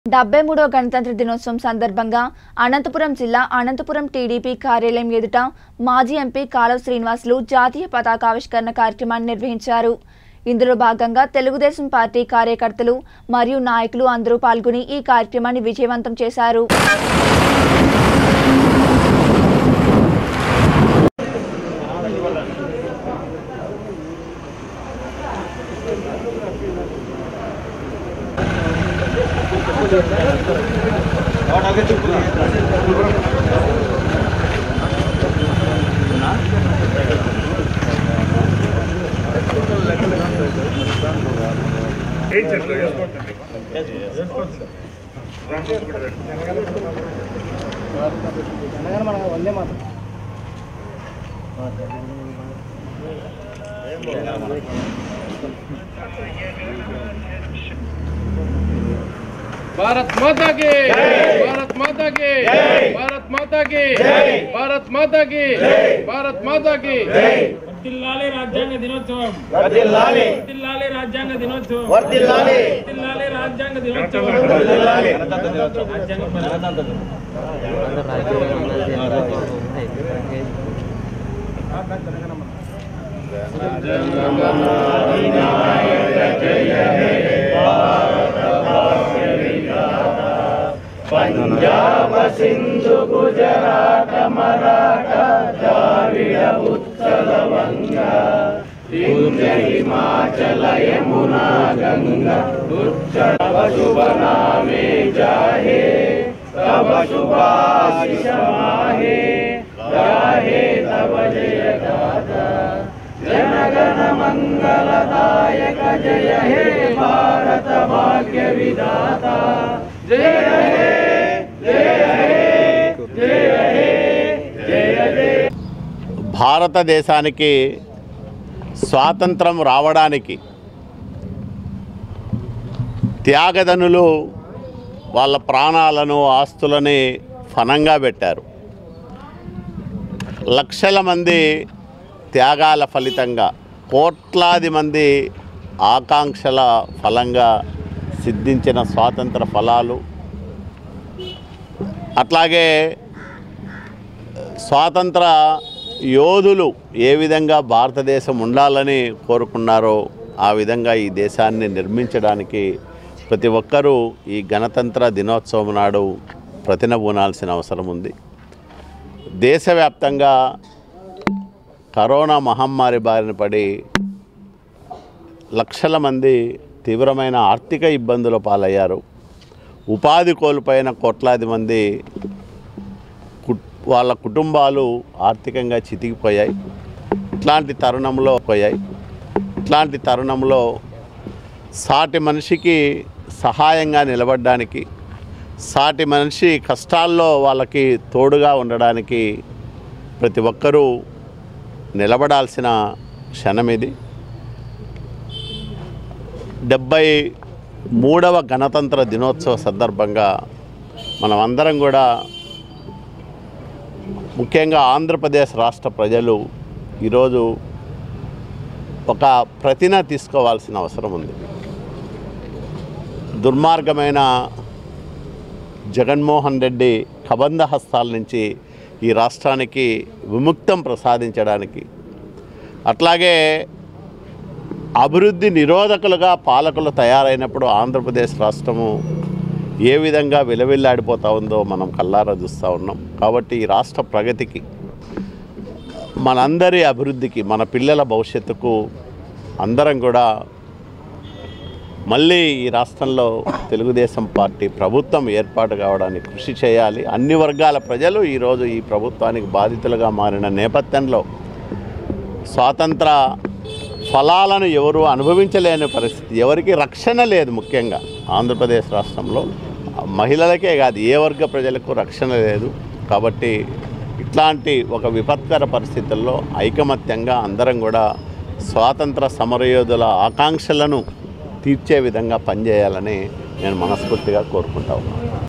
డెబ్బై మూడవ గణతంత్ర దినోత్సవం సందర్భంగా అనంతపురం జిల్లా అనంతపురం టీడీపీ కార్యాలయం ఎదుట మాజీ ఎంపీ కాలవ శ్రీనివాసులు జాతీయ పతాకావిష్కరణ కార్యక్రమాన్ని నిర్వహించారు ఇందులో భాగంగా తెలుగుదేశం పార్టీ కార్యకర్తలు మరియు నాయకులు అందరూ పాల్గొని ఈ కార్యక్రమాన్ని విజయవంతం చేశారు भारत माता की भारत माता की भारत माता की भारत माता की भारत माता की వర్తిల్లాలి రాజ్యాంగ దినోత్సవం వర్తిల్లాలి రాజ్యాంగ దినోత్సవం వర్తిల్లాలి రాజ్యాంగ దినోత్సవం రాజ్యాంగ పదవి. భారతదేశానికి స్వాతంత్రం రావడానికి త్యాగదనులు వాళ్ళ ప్రాణాలను ఆస్తులని ఫనంగా పెట్టారు లక్షల మంది త్యాగాల ఫలితంగా కోట్లాది మంది ఆకాంక్షల ఫలంగా సిద్ధించిన స్వాతంత్ర ఫలాలు అట్లాగే స్వాతంత్ర యోధులు ఏ విధంగా భారతదేశం ఉండాలని కోరుకున్నారో ఆ విధంగా ఈ దేశాన్ని నిర్మించడానికి ప్రతి ఒక్కరూ ఈ గణతంత్ర దినోత్సవం నాడు ప్రతినబూనాల్సిన అవసరం ఉంది దేశవ్యాప్తంగా కరోనా మహమ్మారి బారిన పడి లక్షల మంది తీవ్రమైన ఆర్థిక ఇబ్బందుల పాలయ్యారు ఉపాధి కోల్పోయిన కోట్లాది మంది కుట్- వాళ్ళ కుటుంబాలు ఆర్థికంగా చితికిపోయాయి ఇట్లాంటి తరుణంలో పోయాయి ఇట్లాంటి తరుణంలో సాటి మనిషికి సహాయంగా నిలబడడానికి సాటి మనిషి కష్టాల్లో వాళ్ళకి తోడుగా ఉండడానికి ప్రతి ఒక్కరూ నిలబడాల్సిన క్షణం ఇది డెబ్బై మూడవ గణతంత్ర దినోత్సవ సందర్భంగా మనమందరం కూడా ముఖ్యంగా ఆంధ్రప్రదేశ్ రాష్ట్ర ప్రజలు ఈరోజు ఒక ప్రతిన తీసుకోవాల్సిన అవసరం ఉంది దుర్మార్గమైన జగన్మోహన్ రెడ్డి కబంధ హస్తాల నుంచి ఈ రాష్ట్రానికి విముక్తం ప్రసాదించడానికి అట్లాగే అభివృద్ధి నిరోధకులుగా పాలకులు తయారైనప్పుడు ఆంధ్రప్రదేశ్ రాష్ట్రము ఏ విధంగా విలవిల్లాడిపోతా ఉందో మనం కల్లారా చూస్తూ ఉన్నాం కాబట్టి ఈ రాష్ట్ర ప్రగతికి మనందరి అభివృద్ధికి మన పిల్లల భవిష్యత్తుకు అందరం కూడా మళ్ళీ ఈ రాష్ట్రంలో తెలుగుదేశం పార్టీ ప్రభుత్వం ఏర్పాటు కావడానికి కృషి చేయాలి అన్ని వర్గాల ప్రజలు ఈరోజు ఈ ప్రభుత్వానికి బాధితులుగా మారిన నేపథ్యంలో స్వాతంత్ర ఫలాలను ఎవరు అనుభవించలేని పరిస్థితి ఎవరికి రక్షణ లేదు ముఖ్యంగా ఆంధ్రప్రదేశ్ రాష్ట్రంలో మహిళలకే కాదు ఏ వర్గ ప్రజలకు రక్షణ లేదు కాబట్టి ఇట్లాంటి ఒక విపత్కర పరిస్థితుల్లో ఐకమత్యంగా అందరం కూడా స్వాతంత్ర సమరయోధుల ఆకాంక్షలను తీర్చే విధంగా పనిచేయాలని నేను మనస్ఫూర్తిగా కోరుకుంటా ఉన్నాను